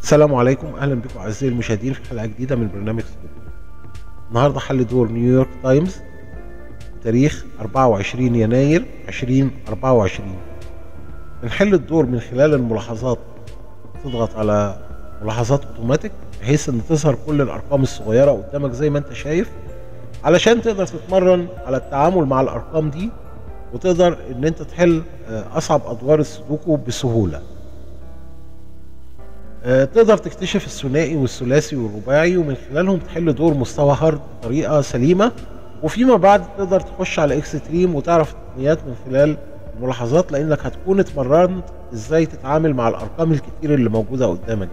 السلام عليكم اهلا بكم اعزائي المشاهدين في حلقه جديده من برنامج سكوب النهارده حل دور نيويورك تايمز بتاريخ 24 يناير 2024 بنحل الدور من خلال الملاحظات تضغط على ملاحظات اوتوماتيك بحيث ان تظهر كل الارقام الصغيره قدامك زي ما انت شايف علشان تقدر تتمرن على التعامل مع الارقام دي وتقدر ان انت تحل اصعب ادوار السودوكو بسهوله تقدر تكتشف الثنائي والثلاثي والرباعي ومن خلالهم تحل دور مستوى هارد بطريقه سليمه وفيما بعد تقدر تخش على اكستريم وتعرف التقنيات من خلال الملاحظات لانك هتكون اتمرنت ازاي تتعامل مع الارقام الكتير اللي موجوده قدامك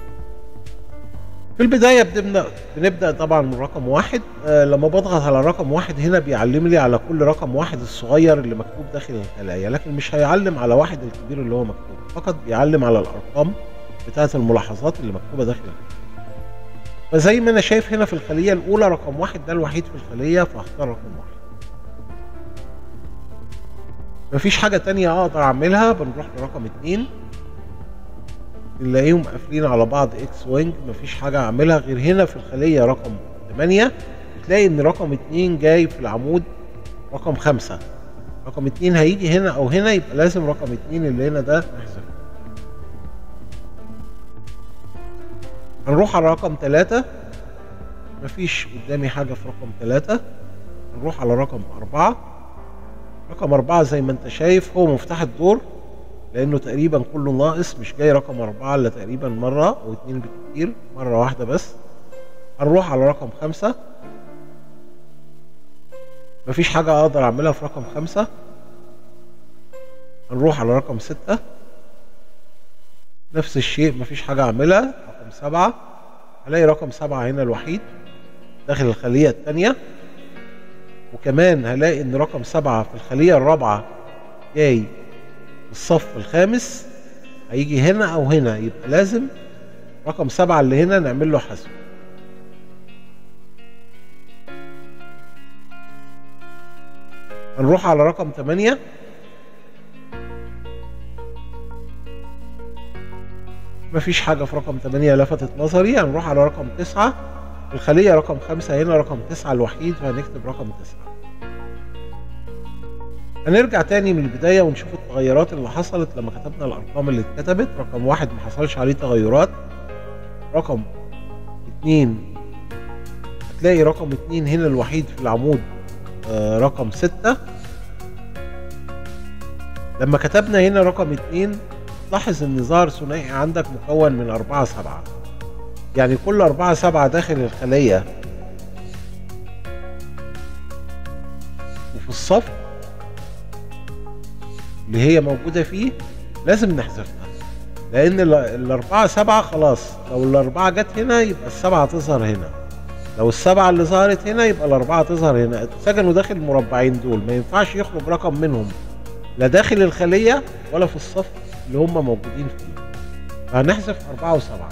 في البدايه بنبدا بنبدا طبعا من رقم واحد آه لما بضغط على رقم واحد هنا بيعلم لي على كل رقم واحد الصغير اللي مكتوب داخل الخلايا لكن مش هيعلم على واحد الكبير اللي هو مكتوب فقط بيعلم على الارقام بتاعت الملاحظات اللي مكتوبه داخل فزي ما انا شايف هنا في الخليه الاولى رقم واحد ده الوحيد في الخليه فهختار رقم واحد مفيش حاجة تانية اقدر اعملها بنروح لرقم اتنين نلاقيهم قافلين على بعض اكس وينج مفيش حاجة اعملها غير هنا في الخلية رقم تمانية بتلاقي ان رقم اتنين جاي في العمود رقم خمسة رقم اتنين هيجي هنا او هنا يبقى لازم رقم اتنين اللي هنا ده نحذفه هنروح على رقم تلاتة مفيش قدامي حاجة في رقم تلاتة نروح على رقم أربعة رقم أربعة زي ما أنت شايف هو مفتاح الدور لأنه تقريبا كله ناقص مش جاي رقم أربعة إلا تقريبا مرة أو اتنين بالكتير مرة واحدة بس هنروح على رقم خمسة مفيش حاجة أقدر أعملها في رقم خمسة هنروح على رقم ستة نفس الشيء مفيش حاجة أعملها رقم سبعة هلاقي رقم سبعة هنا الوحيد داخل الخلية التانية وكمان هلاقي ان رقم سبعة في الخلية الرابعة جاي في الصف الخامس هيجي هنا او هنا يبقى لازم رقم سبعة اللي هنا نعمل له حذف هنروح على رقم تمانية مفيش حاجة في رقم تمانية لفتت نظري هنروح على رقم تسعة الخلية رقم خمسة هنا رقم تسعة الوحيد فهنكتب رقم تسعة هنرجع تاني من البداية ونشوف التغيرات اللي حصلت لما كتبنا الأرقام اللي اتكتبت رقم واحد ما حصلش عليه تغيرات رقم اتنين هتلاقي رقم اتنين هنا الوحيد في العمود آه رقم ستة لما كتبنا هنا رقم اتنين لاحظ ان ظهر ثنائي عندك مكون من أربعة سبعة يعني كل أربعة سبعة داخل الخلية وفي الصف اللي هي موجودة فيه لازم نحذفها لأن الأربعة سبعة خلاص لو الأربعة جت هنا يبقى السبعة تظهر هنا لو السبعة اللي ظهرت هنا يبقى الأربعة تظهر هنا اتسجنوا داخل المربعين دول ما ينفعش يخرج رقم منهم لا داخل الخلية ولا في الصف اللي هم موجودين فيه فهنحذف أربعة وسبعة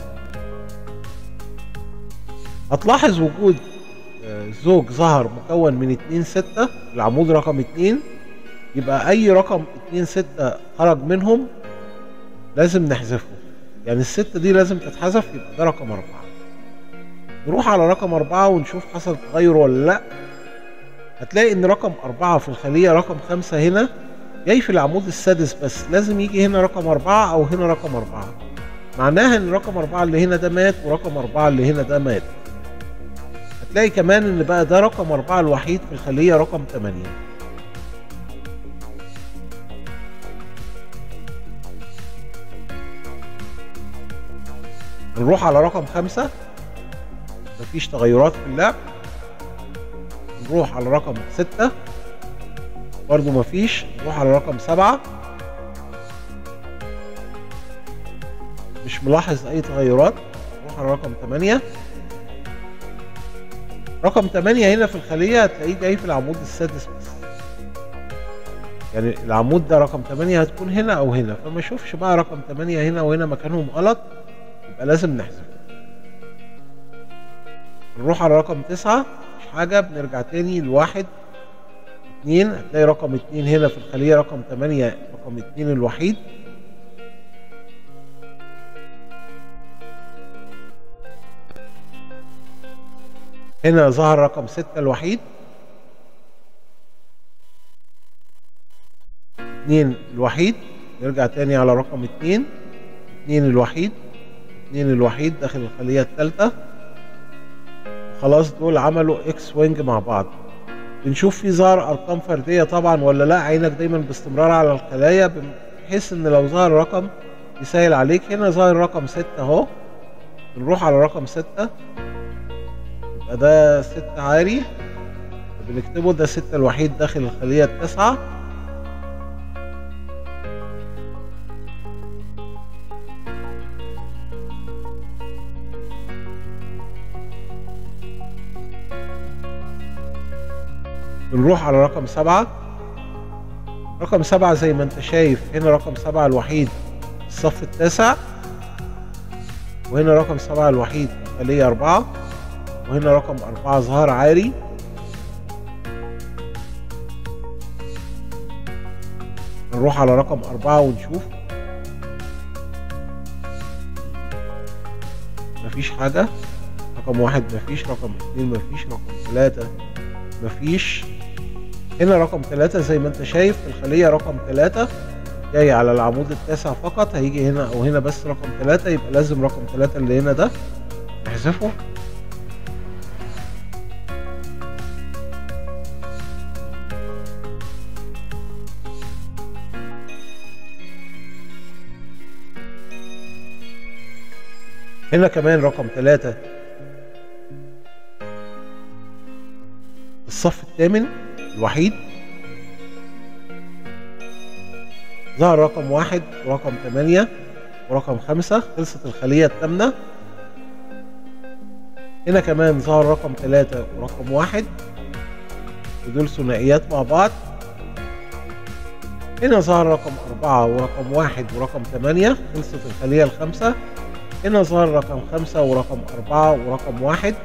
هتلاحظ وجود زوج ظهر مكون من اتنين ستة العمود رقم اتنين يبقى أي رقم اتنين ستة خرج منهم لازم نحذفه يعني الستة دي لازم تتحذف يبقى ده رقم أربعة نروح على رقم أربعة ونشوف حصل تغير ولا لأ هتلاقي إن رقم أربعة في الخلية رقم خمسة هنا جاي في العمود السادس بس لازم يجي هنا رقم أربعة أو هنا رقم أربعة معناها إن رقم أربعة اللي هنا ده مات ورقم أربعة اللي هنا ده مات هتلاقي كمان إن بقى ده رقم أربعة الوحيد في الخلية رقم تمانية نروح على رقم خمسة مفيش تغيرات في اللعب نروح على رقم ستة برضو مفيش نروح على رقم سبعة مش ملاحظ اي تغيرات نروح على رقم تمانية رقم تمانية هنا في الخلية هتلاقيه جاي في العمود السادس بس يعني العمود ده رقم تمانية هتكون هنا او هنا فما اشوفش بقى رقم تمانية هنا وهنا مكانهم غلط يبقى لازم نحذف نروح على رقم تسعة مش حاجة بنرجع تاني لواحد اتنين هتلاقي رقم اتنين هنا في الخلية رقم تمانية رقم اتنين الوحيد هنا ظهر رقم ستة الوحيد اتنين الوحيد نرجع تاني على رقم اتنين اتنين الوحيد اتنين الوحيد داخل الخلية التالتة خلاص دول عملوا اكس وينج مع بعض بنشوف في ظهر ارقام فردية طبعا ولا لا عينك دايما باستمرار على الخلايا بحيث ان لو ظهر رقم يسهل عليك هنا ظاهر رقم ستة اهو بنروح على رقم ستة يبقى ده ستة عاري بنكتبه ده ستة الوحيد داخل الخلية التاسعة بنروح على رقم سبعة رقم سبعة زي ما انت شايف هنا رقم سبعة الوحيد الصف التاسع وهنا رقم سبعة الوحيد خلية أربعة وهنا رقم أربعة ظهر عاري نروح على رقم أربعة ونشوف مفيش حاجة رقم واحد مفيش رقم اتنين مفيش رقم تلاتة مفيش هنا رقم ثلاثة زي ما انت شايف الخلية رقم ثلاثة جاي على العمود التاسع فقط هيجي هنا او هنا بس رقم ثلاثة يبقى لازم رقم ثلاثة اللي هنا ده نحذفه هنا كمان رقم ثلاثة الصف الثامن الوحيد ظهر رقم واحد ورقم ثمانية ورقم خمسة خلصت الخلية الثامنة هنا كمان ظهر رقم ثلاثة ورقم واحد ودول ثنائيات مع بعض هنا ظهر رقم أربعة ورقم واحد ورقم ثمانية خلصت الخلية الخامسة هنا ظهر رقم خمسة ورقم أربعة ورقم واحد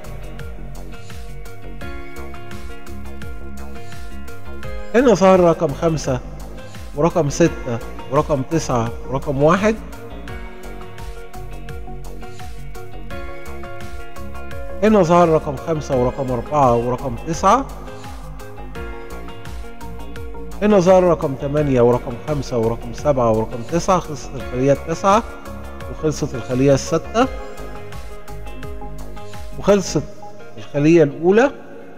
هنا ظهر رقم خمسة ورقم ستة ورقم تسعة ورقم واحد هنا ظهر رقم خمسة ورقم أربعة ورقم تسعة هنا ظهر رقم تمانية ورقم خمسة ورقم سبعة ورقم تسعة خلصت الخلية التاسعة وخلصت الخلية الستة وخلصت الخلية الأولى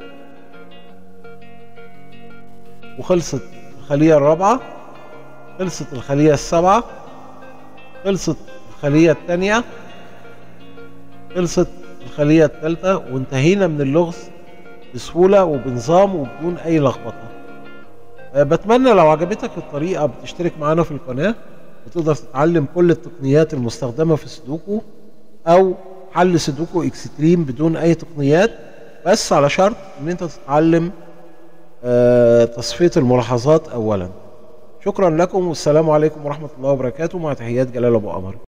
وخلصت الخلية الرابعة خلصت الخلية السابعة خلصت الخلية الثانية خلصت الخلية الثالثة وانتهينا من اللغز بسهولة وبنظام وبدون أي لخبطة أه بتمنى لو عجبتك الطريقة بتشترك معانا في القناة وتقدر تتعلم كل التقنيات المستخدمة في سودوكو أو حل سودوكو اكستريم بدون أي تقنيات بس على شرط إن أنت تتعلم أه تصفية الملاحظات أولا شكرا لكم والسلام عليكم ورحمة الله وبركاته مع تحيات جلال أبو قمر